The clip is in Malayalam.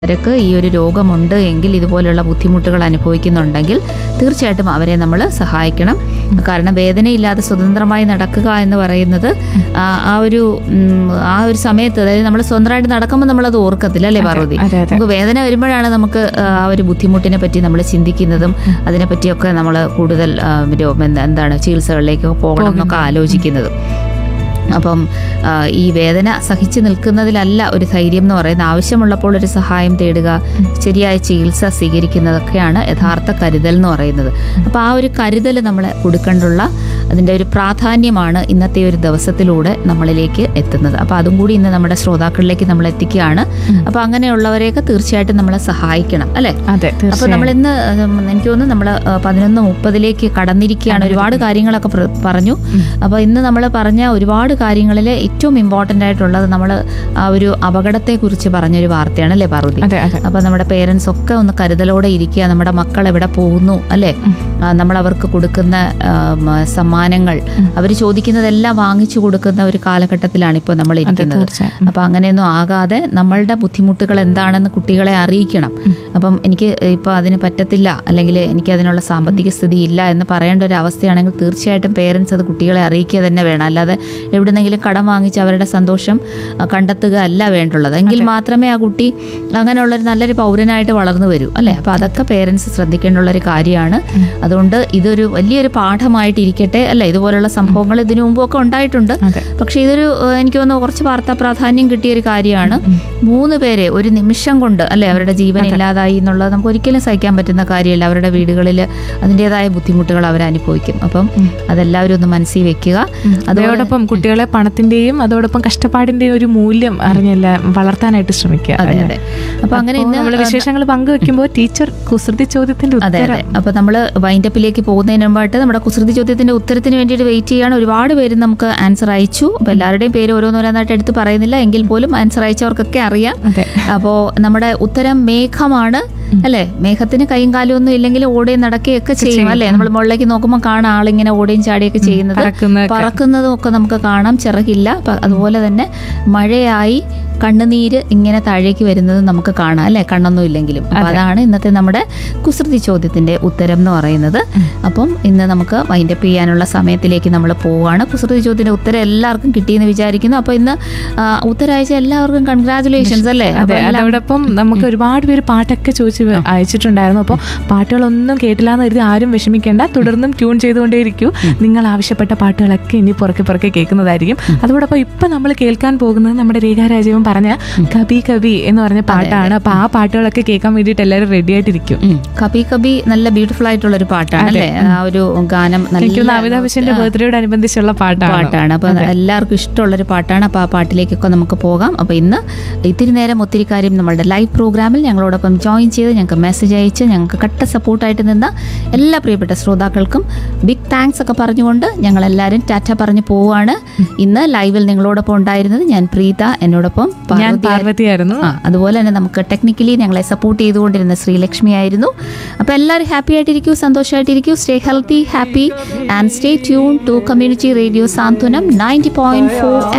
അവർക്ക് ഈ ഒരു രോഗമുണ്ട് എങ്കിൽ ഇതുപോലെയുള്ള ബുദ്ധിമുട്ടുകൾ അനുഭവിക്കുന്നുണ്ടെങ്കിൽ തീർച്ചയായിട്ടും അവരെ നമ്മൾ സഹായിക്കണം കാരണം വേദനയില്ലാതെ സ്വതന്ത്രമായി നടക്കുക എന്ന് പറയുന്നത് ആ ആ ഒരു ഉം, ആ ഒരു സമയത്ത് അതായത് നമ്മൾ സ്വന്തമായിട്ട് നടക്കുമ്പോൾ നമ്മളത് ഓർക്കത്തില്ല അല്ലേ പാർവതി അതെ അതെ നമുക്ക് വേദന വരുമ്പോഴാണ് നമുക്ക് ആ ആ ഒരു ബുദ്ധിമുട്ടിനെ പറ്റി നമ്മൾ ചിന്തിക്കുന്നതും അതിനെപ്പറ്റിയൊക്കെ നമ്മൾ കൂടുതൽ ആ, രോ- എന്താ- എന്താണ് ചികിത്സകളിലേക്ക് പോകണം എന്നൊക്കെ ആലോചിക്കുന്നതും അപ്പം ആ, ഈ വേദന സഹിച്ചു നിൽക്കുന്നതിലല്ല ഒരു ധൈര്യം എന്ന് പറയുന്നത് ആവശ്യമുള്ളപ്പോൾ ഒരു സഹായം തേടുക ശരിയായ ചികിത്സ സ്വീകരിക്കുന്നതൊക്കെയാണ് യഥാർത്ഥ കരുതൽ എന്ന് പറയുന്നത് അപ്പോൾ ആ ഒരു കരുതൽ നമ്മൾ കൊടുക്കേണ്ടുള്ള അതിൻ്റെ ഒരു പ്രാധാന്യമാണ് ഇന്നത്തെ ഒരു ദിവസത്തിലൂടെ നമ്മളിലേക്ക് എത്തുന്നത് അപ്പോൾ അതും കൂടി ഇന്ന് നമ്മുടെ ശ്രോതാക്കളിലേക്ക് നമ്മൾ എത്തിക്കുകയാണ് അപ്പോൾ അങ്ങനെയുള്ളവരെയൊക്കെ തീർച്ചയായിട്ടും നമ്മളെ സഹായിക്കണം അല്ലേ അതെ അപ്പൊ തീർച്ചയായും നമ്മൾ ഇന്ന് ഉം, എനിക്ക് തോന്നുന്നു നമ്മൾ പതിനൊന്ന് മുപ്പതിലേക്ക് കടന്നിരിക്കുകയാണ് ഒരുപാട് കാര്യങ്ങളൊക്കെ പ്ര- പറഞ്ഞു അപ്പൊ ഇന്ന് നമ്മൾ പറഞ്ഞ ഒരുപാട് കാര്യങ്ങളിൽ ഏറ്റവും ഇമ്പോർട്ടൻ്റ് ആയിട്ടുള്ളത് നമ്മൾ ആ ഒരു അപകടത്തെ കുറിച്ച് പറഞ്ഞൊരു വാർത്തയാണ് അല്ലേ പാർവതി അതെ അതെ അപ്പൊ നമ്മുടെ പേരൻസ് ഒക്കെ ഒന്ന് കരുതലോടെ ഇരിക്കുക നമ്മുടെ മക്കൾ എവിടെ പോകുന്നു അല്ലേ നമ്മൾ അവർക്ക് കൊടുക്കുന്ന ആ, മ, സമ്മാനങ്ങൾ അവർ ചോദിക്കുന്നതെല്ലാം വാങ്ങിച്ചു കൊടുക്കുന്ന ഒരു കാലഘട്ടത്തിലാണ് ഇപ്പോൾ നമ്മൾ ഇരിക്കുന്നത് തീർച്ചയായും അപ്പം അങ്ങനെയൊന്നും ആകാതെ നമ്മളുടെ ബുദ്ധിമുട്ടുകൾ എന്താണെന്ന് കുട്ടികളെ അറിയിക്കണം അപ്പം എനിക്ക് ഇപ്പോൾ അതിന് പറ്റത്തില്ല അല്ലെങ്കിൽ എനിക്ക് അതിനുള്ള സാമ്പത്തിക സ്ഥിതി ഇല്ല എന്ന് പറയേണ്ട ഒരു അവസ്ഥയാണെങ്കിൽ തീർച്ചയായിട്ടും പേരൻസ് അത് കുട്ടികളെ അറിയിക്കുക തന്നെ വേണം അല്ലാതെ എവിടുന്നെങ്കിലും കടം വാങ്ങിച്ച് അവരുടെ സന്തോഷം ആ, കണ്ടെത്തുക അല്ല വേണ്ടുള്ളത് എങ്കിൽ മാത്രമേ ആ കുട്ടി അങ്ങനെയുള്ളൊരു നല്ലൊരു പൗരനായിട്ട് വളർന്നു വരൂ അല്ലേ അപ്പോൾ അതൊക്കെ പേരൻസ് ശ്രദ്ധിക്കേണ്ടുള്ള ഒരു കാര്യമാണ് അതുകൊണ്ട് ഇതൊരു വലിയൊരു പാഠമായിട്ട് ഇരിക്കട്ടെ അല്ലേ ഇതുപോലുള്ള സംഭവങ്ങൾ ഇതിനു മുമ്പൊക്കെ ഉണ്ടായിട്ടുണ്ട് അതെ പക്ഷേ ഇതൊരു ഏഹ്, എനിക്ക് തോന്നുന്നു കുറച്ച് വാർത്താ പ്രാധാന്യം കിട്ടിയ ഒരു കാര്യമാണ് മൂന്ന് പേരെ ഒരു നിമിഷം കൊണ്ട് അല്ലെ അവരുടെ ജീവൻ ഇല്ലാതായി എന്നുള്ളത് നമുക്ക് ഒരിക്കലും സഹിക്കാൻ പറ്റുന്ന കാര്യമല്ല അവരുടെ വീടുകളിൽ അതിൻ്റെതായ ബുദ്ധിമുട്ടുകൾ അവർ അനുഭവിക്കും അപ്പം അതെല്ലാവരും ഒന്ന് മനസ്സിൽ വെക്കുക അതോടൊപ്പം കുട്ടികളെ പണത്തിന്റെയും അതോടൊപ്പം കഷ്ടപ്പാടിന്റെയും ഒരു മൂല്യം അറിഞ്ഞല്ല വളർത്താനായിട്ട് ശ്രമിക്കുക അതെ അതെ അപ്പൊ അങ്ങനെ ഇന്ന് നമ്മൾ വിശേഷങ്ങൾ പങ്കുവെക്കുമ്പോൾ ടീച്ചർ കുസൃതി ചോദ്യത്തിന്റെ അതെ ഉത്തരം അതെ അപ്പൊ നമ്മൾ വൈൻഡപ്പിലേക്ക് പോകുന്നതിന് മുമ്പായിട്ട് നമ്മുടെ കുസൃതി ചോദ്യത്തിന്റെ ഉത്തരത്തിന് വേണ്ടിയിട്ട് വെയിറ്റ് ചെയ്യാണ് ഒരുപാട് പേര് നമുക്ക് ആൻസർ അയച്ചു അപ്പൊ എല്ലാവരുടെയും പേര് ഓരോന്നോരോന്നായിട്ട് എടുത്ത് പറയുന്നില്ല എങ്കിൽ പോലും ആൻസർ അയച്ചവർക്കൊക്കെ അറിയാം അതെ അപ്പോൾ നമ്മുടെ ഉത്തരം മേഘമാണ് അല്ലേ മേഘത്തിന് കൈയും കാലും ഒന്നും ഇല്ലെങ്കിൽ ഓടുകയും നടക്കുകയൊക്കെ ചെയ്യും അല്ലേ നമ്മൾ മുകളിലേക്ക് നോക്കുമ്പോൾ കാണാം ആളിങ്ങനെ ഓടുകയും ചാടിയൊക്കെ ചെയ്യുന്നത് പറക്കുന്നതൊക്കെ. പറക്കുന്നതും ഒക്കെ നമുക്ക് കാണാം ചിറകില്ല പ- അതുപോലെ തന്നെ മഴയായി കണ്ണുനീര് ഇങ്ങനെ താഴേക്ക് വരുന്നത് നമുക്ക് കാണാം അല്ലേ കണ്ണൊന്നും ഇല്ലെങ്കിലും അപ്പൊ അതാണ് ഇന്നത്തെ നമ്മുടെ കുസൃതി ചോദ്യത്തിന്റെ ഉത്തരം എന്ന് പറയുന്നത് അപ്പം ഇന്ന് നമുക്ക് വൈൻഡപ്പ് ചെയ്യാനുള്ള സമയത്തിലേക്ക് നമ്മൾ പോവുകയാണ് കുസൃതി ചോദ്യത്തിന്റെ ഉത്തരം എല്ലാവർക്കും കിട്ടിയെന്ന് വിചാരിക്കുന്നു അപ്പൊ ഇന്ന് ആ, ഉത്തരം അയച്ച എല്ലാവർക്കും കൺഗ്രാചുലേഷൻസ് അല്ലേ അതെ അപ്പൊ എല്ലാം- അതോടൊപ്പം നമുക്ക് ഒരുപാട് പേര് പാട്ടൊക്കെ ചോദിച്ച് അയച്ചിട്ടുണ്ടായിരുന്നു അപ്പോൾ പാട്ടുകളൊന്നും കേട്ടില്ല എന്ന് കരുതി ആരും വിഷമിക്കേണ്ട തുടർന്നും ട്യൂൺ ചെയ്തുകൊണ്ടേയിരിക്കൂ നിങ്ങൾ ആവശ്യപ്പെട്ട പാട്ടുകളൊക്കെ ഇനി പുറകെ പുറകെ കേൾക്കുന്നതായിരിക്കും അതോടൊപ്പം ഇപ്പൊ നമ്മൾ കേൾക്കാൻ പോകുന്നത് നമ്മുടെ രേഖാരാജീവൻ പറഞ്ഞ കബി കബി എന്ന് പറഞ്ഞ പാട്ടാണ് അപ്പൊ ആ പാട്ടുകളൊക്കെ കേൾക്കാൻ വേണ്ടിയിട്ട് എല്ലാവരും റെഡി ആയിട്ടിരിക്കും ഉം. കബി കബി നല്ല ബ്യൂട്ടിഫുൾ ആയിട്ടുള്ള ഒരു പാട്ടാണ് അല്ലേ ആ ഒരു ഗാനം എനിക്ക് നല്ല അമിതാഭ് ബച്ചന്റെ ബർത്ത്ഡേയോട് അനുബന്ധിച്ചുള്ള പാട്ടാണ് പാട്ടാണ് അപ്പൊ എല്ലാവർക്കും ഇഷ്ടമുള്ള ഒരു പാട്ടാണ് അപ്പൊ ആ പാട്ടിലേക്കൊക്കെ നമുക്ക് പോകാം അപ്പൊ ഇന്ന് ഇത്തിരി നേരം ഒത്തിരി കാര്യം നമ്മളുടെ ലൈവ് പ്രോഗ്രാമിൽ ഞങ്ങളോടൊപ്പം ജോയിൻ ചെയ്ത് ഞങ്ങൾക്ക് മെസ്സേജ് അയച്ച് ഞങ്ങൾക്ക് കട്ട സപ്പോർട്ടായിട്ട് നിന്ന എല്ലാ പ്രിയപ്പെട്ട ശ്രോതാക്കൾക്കും ബിഗ് താങ്ക്സ് ഒക്കെ പറഞ്ഞുകൊണ്ട് ഞങ്ങൾ എല്ലാവരും ടാറ്റ പറഞ്ഞു പോവുകയാണ് ഇന്ന് ലൈവിൽ നിങ്ങളോടൊപ്പം ഉണ്ടായിരുന്നത് ഞാൻ പ്രീത എന്നോടൊപ്പം ഞാൻ പാർവതി പാർവതിയായിരുന്നു ആ അതുപോലെ തന്നെ നമുക്ക് ടെക്നിക്കലി ഞങ്ങളെ സപ്പോർട്ട് ചെയ്തുകൊണ്ടിരുന്ന ശ്രീലക്ഷ്മി ആയിരുന്നു അപ്പോൾ എല്ലാവരും ഹാപ്പി ആയിട്ടിരിക്കൂ സന്തോഷമായിട്ടിരിക്കൂ stay healthy happy and stay tune to community radio Santhwanam ninety point four